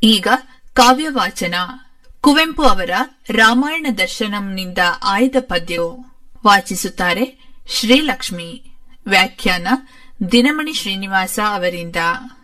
ಈಗ ಕಾವ್ಯವಾಚನ ಕುವೆಂಪು ಅವರ ರಾಮಾಯಣ ದರ್ಶನಂನಿಂದ ಆಯ್ದ ಪದ್ಯವು ವಾಚಿಸುತ್ತಾರೆ ಶ್ರೀಲಕ್ಷ್ಮಿ ವ್ಯಾಖ್ಯಾನ ದಿನಮಣಿ ಶ್ರೀನಿವಾಸ ಅವರಿಂದ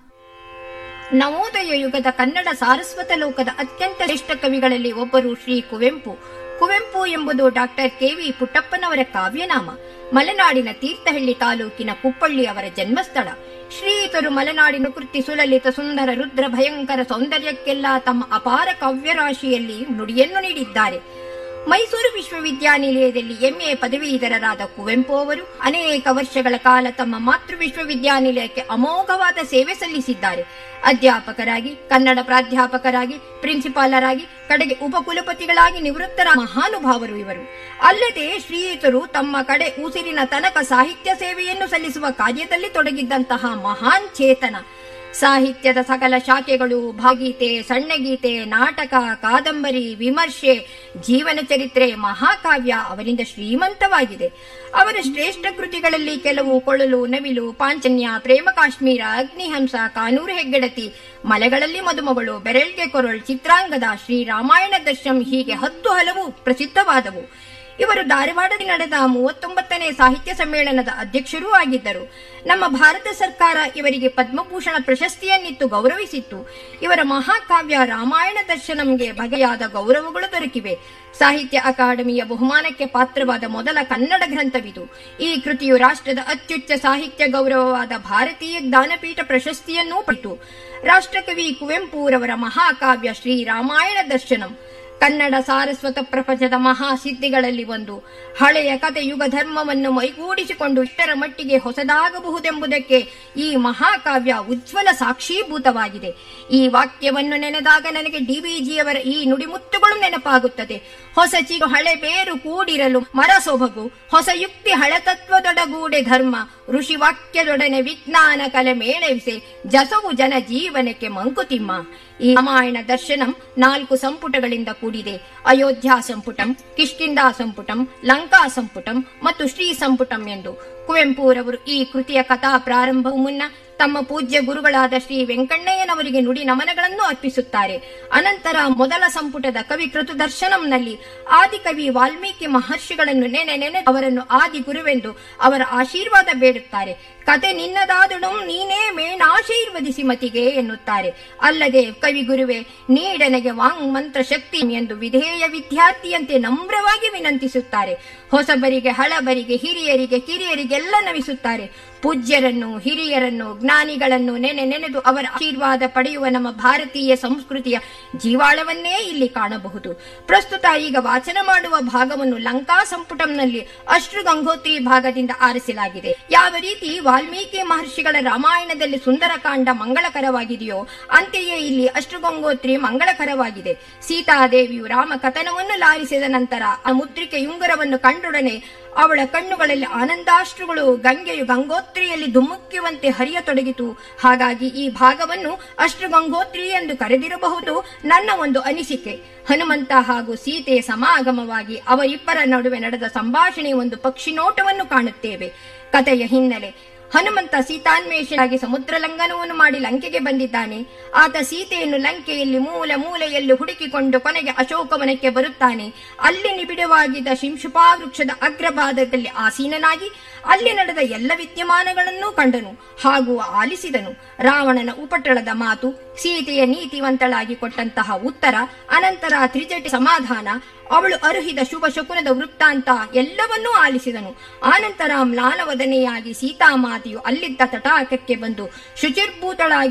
ನವೋದಯ ಯುಗದ ಕನ್ನಡ ಸಾರಸ್ವತ ಲೋಕದ ಅತ್ಯಂತ ಶ್ರೇಷ್ಠ ಕವಿಗಳಲ್ಲಿ ಒಬ್ಬರು ಶ್ರೀ ಕುವೆಂಪು ಕುವೆಂಪು ಎಂಬುದು ಡಾಕ್ಟರ್ ಕೆವಿ ಪುಟ್ಟಪ್ಪನವರ ಕಾವ್ಯನಾಮ ಮಲೆನಾಡಿನ ತೀರ್ಥಹಳ್ಳಿ ತಾಲೂಕಿನ ಕುಪ್ಪಳ್ಳಿ ಅವರ ಜನ್ಮಸ್ಥಳ ಶ್ರೀಯುತರು ಮಲೆನಾಡಿನ ಕೃತಿ ಸುಲಲಿತ ಸುಂದರ ರುದ್ರ ಭಯಂಕರ ಸೌಂದರ್ಯಕ್ಕೆಲ್ಲ ತಮ್ಮ ಅಪಾರ ಕಾವ್ಯರಾಶಿಯಲ್ಲಿ ನುಡಿಯನ್ನು ನೀಡಿದ್ದಾರೆ ಮೈಸೂರು ವಿಶ್ವವಿದ್ಯಾನಿಲಯದಲ್ಲಿ ಎಂಎ ಪದವೀಧರರಾದ ಕುವೆಂಪು ಅವರು ಅನೇಕ ವರ್ಷಗಳ ಕಾಲ ತಮ್ಮ ಮಾತೃ ವಿಶ್ವವಿದ್ಯಾನಿಲಯಕ್ಕೆ ಅಮೋಘವಾದ ಸೇವೆ ಸಲ್ಲಿಸಿದ್ದಾರೆ ಅಧ್ಯಾಪಕರಾಗಿ ಕನ್ನಡ ಪ್ರಾಧ್ಯಾಪಕರಾಗಿ ಪ್ರಿನ್ಸಿಪಾಲರಾಗಿ ಕಡೆಗೆ ಉಪಕುಲಪತಿಗಳಾಗಿ ನಿವೃತ್ತರ ಮಹಾನುಭಾವರು ಇವರು ಅಲ್ಲದೆ ಶ್ರೀಯುತರು ತಮ್ಮ ಕಡೆ ಉಸಿರಿನ ತನಕ ಸಾಹಿತ್ಯ ಸೇವೆಯನ್ನು ಸಲ್ಲಿಸುವ ಕಾರ್ಯದಲ್ಲಿ ತೊಡಗಿದ್ದಂತಹ ಮಹಾನ್ ಚೇತನ ಸಾಹಿತ್ಯದ ಸಕಲ ಶಾಖೆಗಳು ಭಾಗೀತೆ ಸಣ್ಣಗೀತೆ ನಾಟಕ ಕಾದಂಬರಿ ವಿಮರ್ಶೆ ಜೀವನ ಚರಿತ್ರೆ ಮಹಾಕಾವ್ಯ ಅವರಿಂದ ಶ್ರೀಮಂತವಾಗಿದೆ ಅವರ ಶ್ರೇಷ್ಠ ಕೃತಿಗಳಲ್ಲಿ ಕೆಲವು ಕೊಳಲು ನವಿಲು ಪಾಂಚನ್ಯ ಪ್ರೇಮ ಕಾಶ್ಮೀರ ಅಗ್ನಿಹಂಸ ಕಾನೂರು ಹೆಗ್ಗಡತಿ ಮಲೆಗಳಲ್ಲಿ ಮದುಮಗಳು ಬೆರಳ್ಗೆ ಕೊರಳ್ ಚಿತ್ರಾಂಗದ ಶ್ರೀರಾಮಾಯಣ ದರ್ಶಂ ಹೀಗೆ ಹತ್ತು ಹಲವು ಪ್ರಸಿದ್ಧವಾದವು ಇವರು ಧಾರವಾಡದಲ್ಲಿ ನಡೆದ ಮೂವತ್ತೊಂಬತ್ತನೇ ಸಾಹಿತ್ಯ ಸಮ್ಮೇಳನದ ಅಧ್ಯಕ್ಷರೂ ಆಗಿದ್ದರು ನಮ್ಮ ಭಾರತ ಸರ್ಕಾರ ಇವರಿಗೆ ಪದ್ಮಭೂಷಣ ಪ್ರಶಸ್ತಿಯನ್ನಿತ್ತು ಗೌರವಿಸಿತ್ತು ಇವರ ಮಹಾಕಾವ್ಯ ರಾಮಾಯಣ ದರ್ಶನಂಗೆ ಬಗೆಯಾದ ಗೌರವಗಳು ದೊರಕಿವೆ ಸಾಹಿತ್ಯ ಅಕಾಡೆಮಿಯ ಬಹುಮಾನಕ್ಕೆ ಪಾತ್ರವಾದ ಮೊದಲ ಕನ್ನಡ ಗ್ರಂಥವಿದು ಈ ಕೃತಿಯು ರಾಷ್ಟ್ರದ ಅತ್ಯುಚ್ಚ ಸಾಹಿತ್ಯ ಗೌರವವಾದ ಭಾರತೀಯ ಜ್ಞಾನಪೀಠ ಪ್ರಶಸ್ತಿಯನ್ನೂ ಪಡೆಯಿತು ರಾಷ್ಟ್ರಕವಿ ಕುವೆಂಪುರವರ ಮಹಾಕಾವ್ಯ ಶ್ರೀ ರಾಮಾಯಣ ದರ್ಶನಂ ಕನ್ನಡ ಸಾರಸ್ವತ ಪ್ರಪಂಚದ ಮಹಾಸಿದ್ಧಿಗಳಲ್ಲಿ ಒಂದು ಹಳೆಯ ಕತೆ ಯುಗ ಧರ್ಮವನ್ನು ಮೈಗೂಡಿಸಿಕೊಂಡು ಇಷ್ಟರ ಮಟ್ಟಿಗೆ ಹೊಸದಾಗಬಹುದೆಂಬುದಕ್ಕೆ ಈ ಮಹಾಕಾವ್ಯ ಉಜ್ವಲ ಸಾಕ್ಷೀಭೂತವಾಗಿದೆ ಈ ವಾಕ್ಯವನ್ನು ನೆನೆದಾಗ ನನಗೆ ಡಿವಿಜಿಯವರ ಈ ನುಡಿಮುತ್ತುಗಳು ನೆನಪಾಗುತ್ತದೆ ಹೊಸ ಚಿಗು ಹಳೆ ಬೇರು ಕೂಡಿರಲು ಮರ ಸೊಬಗು ಹೊಸ ಯುಕ್ತಿ ಹಳತತ್ವದೊಡಗೂಡೆ ಧರ್ಮ ಋಷಿ ವಾಕ್ಯದೊಡನೆ ವಿಜ್ಞಾನ ಕಲೆ ಮೇಳವಿಸೆ ಜಸವು ಜನ ಜೀವನಕ್ಕೆ ಮಂಕುತಿಮ್ಮ ಈ ರಾಮಾಯಣ ದರ್ಶನಂ ನಾಲ್ಕು ಸಂಪುಟಗಳಿಂದ ಕೂಡಿದೆ ಅಯೋಧ್ಯ ಸಂಪುಟಂ ಕಿಷ್ಕಿಂದಾ ಸಂಪುಟಂ ಲಂಕಾ ಸಂಪುಟಂ ಮತ್ತು ಶ್ರೀ ಸಂಪುಟಂ ಎಂದು ಕುವೆಂಪುರವರು ಈ ಕೃತಿಯ ಕಥಾ ಪ್ರಾರಂಭವು ಮುನ್ನ ತಮ್ಮ ಪೂಜ್ಯ ಗುರುಗಳಾದ ಶ್ರೀ ವೆಂಕಣ್ಣಯ್ಯನವರಿಗೆ ನುಡಿ ನಮನಗಳನ್ನು ಅರ್ಪಿಸುತ್ತಾರೆ ಅನಂತರ ಮೊದಲ ಸಂಪುಟದ ಕವಿ ಕೃತು ದರ್ಶನಂನಲ್ಲಿ ಆದಿಕವಿ ವಾಲ್ಮೀಕಿ ಮಹರ್ಷಿಗಳನ್ನು ನೆನೆ ನೆನೆ ಅವರನ್ನು ಆದಿ ಗುರುವೆಂದು ಅವರ ಆಶೀರ್ವಾದ ಬೇಡುತ್ತಾರೆ ಕತೆ ನಿನ್ನದಾದಳು ನೀನೇ ಮೇಣಾಶೀರ್ವದಿಸಿ ಮತಿಗೆ ಎನ್ನುತ್ತಾರೆ ಅಲ್ಲದೆ ಕವಿ ಗುರುವೆ ನೀಡನೆಗೆ ವಾಂಗ್ ಮಂತ್ರ ಶಕ್ತಿ ಎಂದು ವಿಧೇಯ ವಿದ್ಯಾರ್ಥಿಯಂತೆ ನಮ್ರವಾಗಿ ವಿನಂತಿಸುತ್ತಾರೆ ಹೊಸಬರಿಗೆ ಹಳಬರಿಗೆ ಹಿರಿಯರಿಗೆ ಕಿರಿಯರಿಗೆಲ್ಲ ನಮಿಸುತ್ತಾರೆ ಪೂಜ್ಯರನ್ನು ಹಿರಿಯರನ್ನು ಜ್ಞಾನಿಗಳನ್ನು ನೆನೆ ನೆನೆದು ಅವರ ಆಶೀರ್ವಾದ ಪಡೆಯುವ ನಮ್ಮ ಭಾರತೀಯ ಸಂಸ್ಕೃತಿಯ ಜೀವಾಳವನ್ನೇ ಇಲ್ಲಿ ಕಾಣಬಹುದು ಪ್ರಸ್ತುತ ಈಗ ವಾಚನ ಮಾಡುವ ಭಾಗವನ್ನು ಲಂಕಾ ಸಂಪುಟಂನಲ್ಲಿ ಅಶ್ರು ಗಂಗೋತ್ರಿ ಭಾಗದಿಂದ ಆರಿಸಲಾಗಿದೆ ಯಾವ ರೀತಿ ವಾಲ್ಮೀಕಿ ಮಹರ್ಷಿಗಳ ರಾಮಾಯಣದಲ್ಲಿ ಸುಂದರಕಾಂಡ ಮಂಗಳಕರವಾಗಿದೆಯೋ ಅಂತೆಯೇ ಇಲ್ಲಿ ಅಶ್ರು ಗಂಗೋತ್ರಿ ಮಂಗಳಕರವಾಗಿದೆ ಸೀತಾದೇವಿಯು ರಾಮ ಕಥನವನ್ನು ಲಾರಿಸಿದ ನಂತರ ಆ ಮುದ್ರಿಕೆ ಯುಂಗರವನ್ನು ಕಂಡೊಡನೆ ಅವಳ ಕಣ್ಣುಗಳಲ್ಲಿ ಆನಂದಾಶ್ರುಗಳು ಗಂಗೆಯು ಗಂಗೋತ್ರಿಯಲ್ಲಿ ಧುಮುಕ್ಕುವಂತೆ ಹರಿಯತೊಡಗಿತು ಹಾಗಾಗಿ ಈ ಭಾಗವನ್ನು ಅಶ್ರು ಗಂಗೋತ್ರಿ ಎಂದು ಕರೆದಿರಬಹುದು ನನ್ನ ಒಂದು ಅನಿಸಿಕೆ ಹನುಮಂತ ಹಾಗೂ ಸೀತೆಯ ಸಮಾಗಮವಾಗಿ ಅವರಿಬ್ಬರ ನಡುವೆ ನಡೆದ ಸಂಭಾಷಣೆ ಒಂದು ಪಕ್ಷಿನೋಟವನ್ನು ಕಾಣುತ್ತೇವೆ ಕಥೆಯ ಹಿನ್ನೆಲೆ ಹನುಮಂತ ಸೀತಾನ್ವೇಷನಾಗಿ ಸಮುದ್ರ ಲಂಘನವನ್ನು ಮಾಡಿ ಲಂಕೆಗೆ ಬಂದಿದ್ದಾನೆ ಆತ ಸೀತೆಯನ್ನು ಲಂಕೆಯಲ್ಲಿ ಮೂಲ ಮೂಲೆಯಲ್ಲಿ ಹುಡುಕಿಕೊಂಡು ಕೊನೆಗೆ ಅಶೋಕವನಕ್ಕೆ ಬರುತ್ತಾನೆ ಅಲ್ಲಿ ನಿಬಿಡವಾಗಿದ್ದ ಶಿಂಶುಪಾ ವೃಕ್ಷದ ಅಗ್ರಭಾಗದಲ್ಲಿ ಆಸೀನನಾಗಿ ಅಲ್ಲಿ ನಡೆದ ಎಲ್ಲ ವಿದ್ಯಮಾನಗಳನ್ನೂ ಕಂಡನು ಹಾಗೂ ಆಲಿಸಿದನು ರಾವಣನ ಉಪಟಳದ ಮಾತು ಸೀತೆಯ ನೀತಿವಂತಳಾಗಿ ಕೊಟ್ಟಂತಹ ಉತ್ತರ ಅನಂತರ ತ್ರಿಜಟಿ ಸಮಾಧಾನ ಅವಳು ಅರುಹಿದ ಶುಭ ಶಕುನದ ವೃತ್ತಾಂತ ಎಲ್ಲವನ್ನೂ ಆಲಿಸಿದನು ಆನಂತರ ಮ್ಲಾನವದನೆಯಾಗಿ ಸೀತಾಮಾತೆಯು ಅಲ್ಲಿದ್ದ ತಟಾಕಕ್ಕೆ ಬಂದು ಶುಚಿರ್ಭೂತಳಾಗಿ